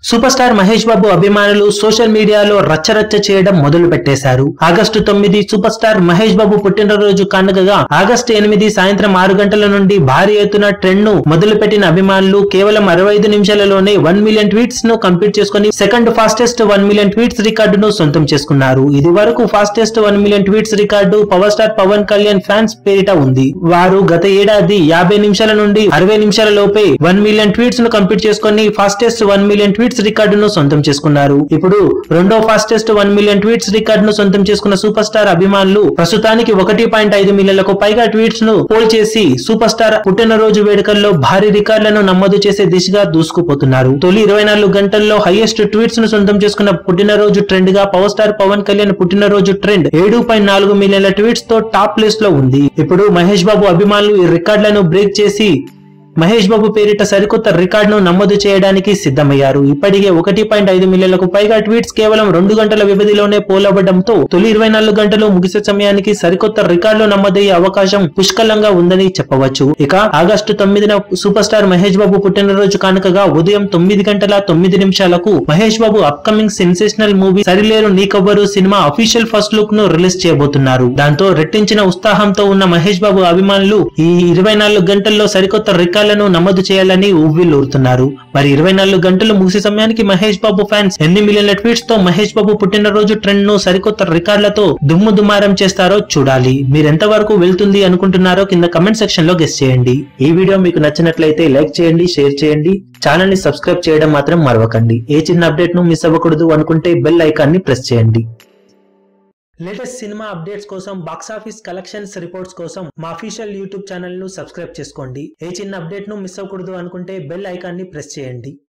super star Mahesh బాబు అభిమానులు social మీడియాలో రచ్చరచ్చ చేయడం మొదలు పెట్టేశారు ఆగస్టు తొమ్మిది సూపర్ స్టార్ మహేష్ బాబు పుట్టినరోజు కానుకగా ఆగస్టు ఎనిమిది సాయంత్రం ఆరు గంటల నుండి భారీ ఎత్తున ట్రెండ్ ను మొదలుపెట్టిన అభిమానులు కేవలం అరవై ఐదు నిమిషాలలోనే వన్ మిలియన్ ట్వీట్స్ ను కంప్లీట్ చేసుకుని second fastest one million tweets రికార్డును సొంతం చేసుకున్నారు ఇది వరకు fastest one million tweets record power star Pawan Kalyan fans పేరిట ఉంది వారు గత ఏడాది యాభై నిమిషాల నుండి అరవై నిమిషాల లోపే వన్ మిలియన్ ట్వీట్స్ ను కంప్లీట్ చేసుకుని ఫాస్టెస్ట్ వన్ మిలియన్ ట్వీట్స్ రికార్డును సొంతం చేసుకున్నారు ఇప్పుడు రెండో ఫాస్టెస్ట్ వన్ మిలియన్ ట్వీట్స్ రికార్డును సొంతం చేసుకున్న సూపర్ స్టార్ అభిమానులు ప్రస్తుతానికి ఒకటి పాయింట్ ఐదు మిలియన్లకు పైగా ట్వీట్స్ ను పోల్ చేసి సూపర్ స్టార్ పుట్టినరోజు వేడుకల్లో భారీ రికార్డులను నమోదు చేసే దిశగా దూసుకుపోతున్నారు తొలి ఇరవై నాలుగు గంటల్లో హైయెస్ట్ ట్వీట్స్ ను సొంతం చేసుకున్న పుట్టినరోజు ట్రెండ్ గా పవర్ స్టార్ పవన్ కళ్యాణ్ పుట్టినరోజు ట్రెండ్ ఏడు పాయింట్ నాలుగు మిలియన్ల ట్వీట్స్ తో టాప్ ప్లేస్ లో ఉంది ఇప్పుడు మహేష్ బాబు అభిమానులు ఈ రికార్డులను బ్రేక్ చేసి మహేష్ బాబు పేరిట సరికొత్త రికార్డును నమోదు చేయడానికి సిద్ధమయ్యారు ఇప్పటికే ఒకటి పాయింట్ ఐదు మిలియన్లకు పైగా ట్వీట్స్ కేవలం రెండు గంటల వ్యవధిలోనే పోలవడంతో తొలి ఇరవై నాలుగు గంటలు ముగిసే సమయానికి సరికొత్త రికార్డులు నమోదయ్యే అవకాశం పుష్కలంగా ఉందని చెప్పవచ్చు ఇక ఆగస్టు తొమ్మిదిన సూపర్ స్టార్ మహేష్ బాబు పుట్టినరోజు కానుకగా ఉదయం తొమ్మిది గంటల తొమ్మిది నిమిషాలకు Mahesh Babu upcoming sensational movie Sarileru Neekevvaru సినిమా అఫీషియల్ ఫస్ట్ లుక్ ను రిలీజ్ చేయబోతున్నారు దాంతో రెట్టించిన ఉత్సాహంతో ఉన్న మహేష్ బాబు అభిమానులు ఈ ఇరవై నాలుగు గంటల్లో సరికొత్త రికార్డులను నమోదు చేయాలని ఉవ్విల్లూరుతున్నారు మరి ఇరవై నాలుగు గంటలు ముగిసే సమయానికి మహేష్ బాబు ఫ్యాన్స్ ఎన్ని మిలియన్ల ట్వీట్స్ తో మహేష్ బాబు పుట్టినరోజు ట్రెండ్ ను సరికొత్త రికార్డులతో దుమ్ము దుమారం చేస్తారో చూడాలి మీరెంత వరకు వెళ్తుంది అనుకుంటున్నారో కింద కమెంట్ సెక్షన్ లో గెస్ట్ చేయండి ఈ వీడియో మీకు నచ్చినట్లయితే లైక్ చేయండి షేర్ చేయండి ఛానల్ ని సబ్స్క్రైబ్ చేయడం మాత్రం మరవకండి ఏ చిన్న అప్డేట్ ను మిస్ అవ్వకూడదు అనుకుంటే బెల్ ఐకాన్ ని ప్రెస్ చేయండి లేటెస్ట్ సినిమా అప్డేట్స్ కోసం బాక్సాఫీస్ కలెక్షన్స్ రిపోర్ట్స్ కోసం మా అఫీషియల్ యూట్యూబ్ ఛానల్ ను సబ్స్క్రైబ్ చేసుకోండి ఏ చిన్న అప్డేట్ ను మిస్ అవ్వకూడదు అనుకుంటే బెల్ ఐకాన్ ని ప్రెస్ చేయండి